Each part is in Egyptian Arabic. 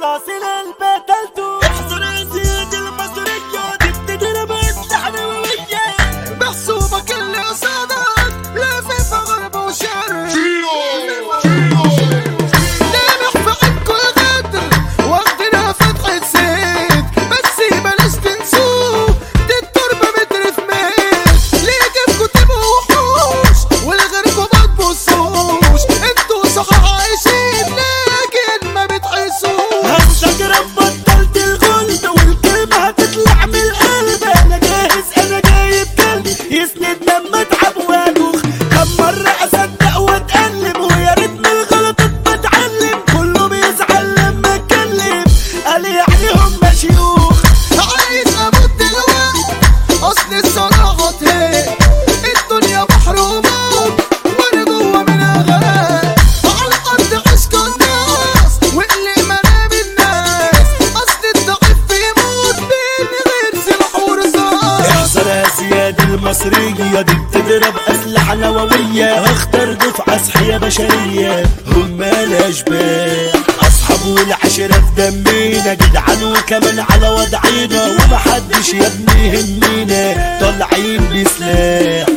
خلاص القلب قتلته احذر زياد المصرية دي بتضرب الحلوية محسوبة كل قصادك لافف غرب وشرق لامح في عينكوا الغدر واخدنا فتحة زيت بس بلاش تنسوه دي التربة متر في ميت ليه كيفكوا تبقوا وحوش ولغيركوا ما تبصوش انتوا صح عايشين لكن ما بتحسوش هتشجرب بطلت الغلب والكلمة هتطلع من القلب انا جاهز انا جايب كلب يسند لما اتعب وادوخ كم مرة اصدق واتألم ويا ريت من الغلطات بتعلم كله بيزعل لما اتكلم قال يعني هم شيوخ عايز اموت دلوقتي اصل الصراحة هيك الدنيا بحر وموت وانا جوا منها غرق على الارض عشق الناس واللي منام الناس اصل الضعيف بيموت بين غير سلاح ورصاص احذر يا زياد المصرية دي بتضرب أسلحة نووية هختار دفعة صحية بشرية هم الأشباح أصحاب والعشرة في دمينا جدعان وكمان على وضعينا ومحدش يا ابني يهمنا طالعين بسلاح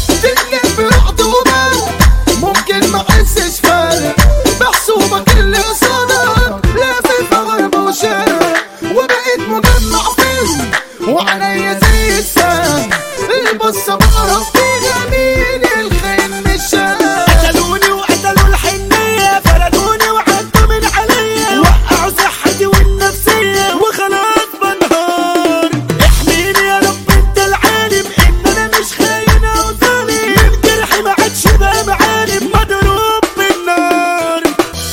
تتلف برعد وبرق ممكن ما احسش فرق محسوبة كل قصادك لافف غرب وشرق وبقيت مجمع فيلم وعليا زي السهم البصة بعرف فيها مين الخاين من الشام قتلوني وقتلوا الحنية فردوني وعدوا من عليا وقعوا صحتي والنفسية وخلاص بنهار احميني يا رب انت العالم ان انا مش خاين او ظالم من جرحي ما عادش بقى معالم مضروب بالنار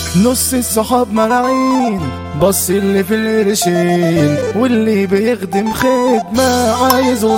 نص الصحاب ملاعين بص اللي في القرشين واللي بيخدم خدمة عايزه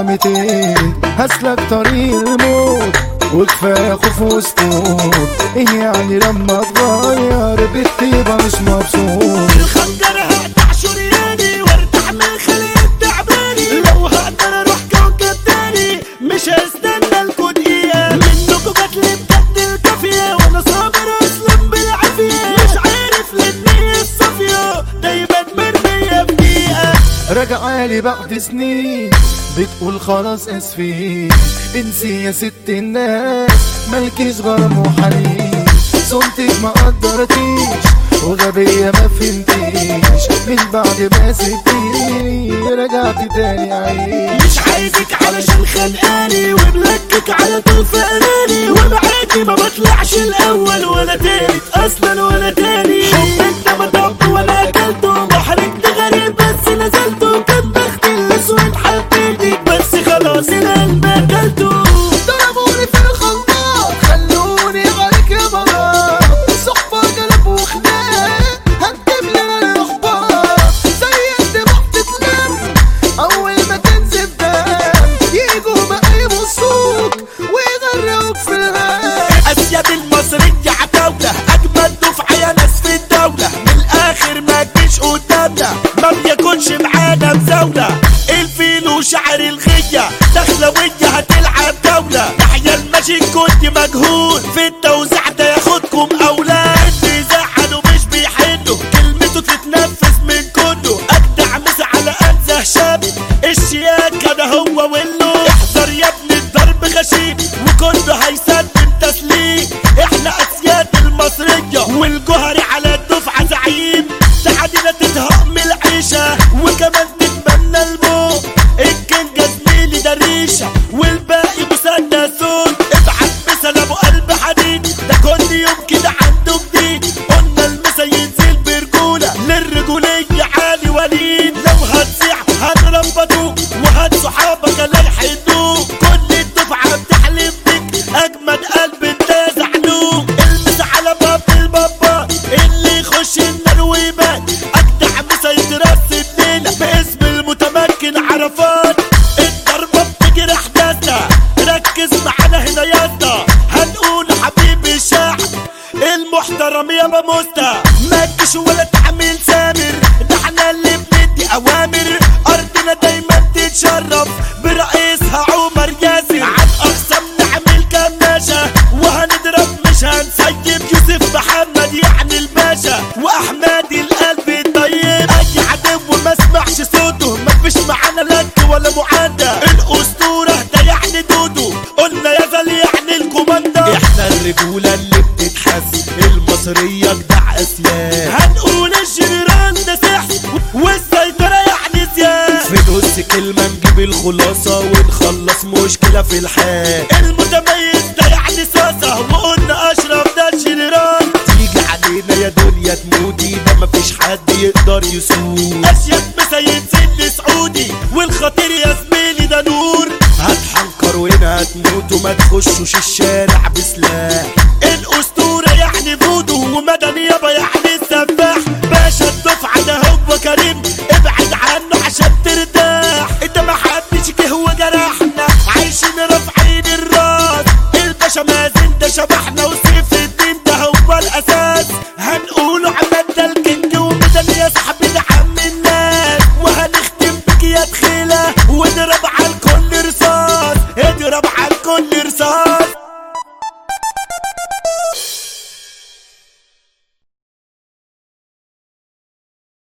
صدامتين هسلك طريق الموت وكفاية خوف وسكوت ايه يعني لما اتغير بالطيبة مش مبسوط الخنجر هقطع شرياني وارتاح من خلق التعباني لو هقدر اروح كوكب تاني مش هستنى لكوا دقيقة منكوا جاتلي بجد الكافية وانا صابر اصلا بالعافية مش عارف للنية الصافية دايما مرمية في دقيقة راجعالي بعد سنين بتقول خلاص اسفين انسي يا ست الناس مالكيش غرام وحنين صنتك ما قدرتيش وغبية ما فهمتيش من بعد ما سبتيني رجعت تاني عيش مش عايزك علشان خانقاني وملكك على طول في اناني ومعاكي ما بطلعش الاول ولا تالت اصلا ولا تاني حب انت ما طب ولا اكلته محرجت غريب بس نزلته كان بختي الاسود حبيتك بس خلاص القلب اكلته ضربوني في الخلاط خلوني عليك يا بابا صحبة قلب وخناق هتجيب لنا الاخبار زي الدماغ تتلم اول ما تنزل دم يجوا بقى يبصوك ويغرقوك في الهام اسياد المصرية عتاولة اجمل دفعة يا ناس في الدولة من الاخر ما تجيش قدامنا ما بيكونش معانا مزاولة الفيل وشعر الغية دخلوية هتلعب دولة تحيا الماشي كنت مجهول في التوزيع ده ياخدكم اولاد بيزعلوا مش بيحنوا كلمته تتنفس من كله اجدع مسا على انزه شاب الشياكة ده هو وله احذر يا ابني الضرب غشيم وكله هيسلم تسليم احنا اسياد المصرية والجوهري على الدفعة زعيم تعالينا تتهق من العيشة وكمان تتمنى الموت الكنجة زميلي ده ريشة والباقي مسدسون ابعت مثل ابو قلب حديد ده كل يوم كده عنده جديد قلنا المسا ينزل برجولة للرجولية عالي وليد لو هتسيع هنربطوك وهات صحابك لا يحدوك كل الدفعة بتحلم بيك أجمد قلب انت زعلوك المس على باب البابا اللي يخش النار ويبان أجدع مسا يترسم ليلة باسم المتمكن عرفات الضربة بتجري أحداثها ركز معانا هنا يا اسطى هنقول حبيبي الشعب المحترم يا بموستا ما تجيش ولا تعمل سامر ده احنا اللي بندي اوامر ارضنا دايما تتشرف برئيسها عمر ياسر عن اقسام نعمل كماشة وهنضرب مش هنسيب يوسف محمد يعني الباشا واحمد القلب الطيب الرجولة اللي بتتحس المصرية جدع اسياد هنقول الجنرال ده سحر والسيطرة يعني زياد في نص كلمة نجيب الخلاصة ونخلص مشكلة في الحال المتميز ده يعني ساسة وقلنا اشرف ده الجنرال تيجي علينا يا دنيا تموتي ده مفيش حد يقدر يسوق اشيك مسيد سن سعودي والخطير يا زميلي ده نور هتحنكر وهنا هتموت وما تخشوش الشارع بسلاح الاسطورة يعني فودو ومدني يابا يعني السفاح باشا الدفعة ده هو كريم ابعد عنه عشان ترتاح انت ما حدش جه وجرحنا عايشين رافعين الراس الباشا مازن ده شبحنا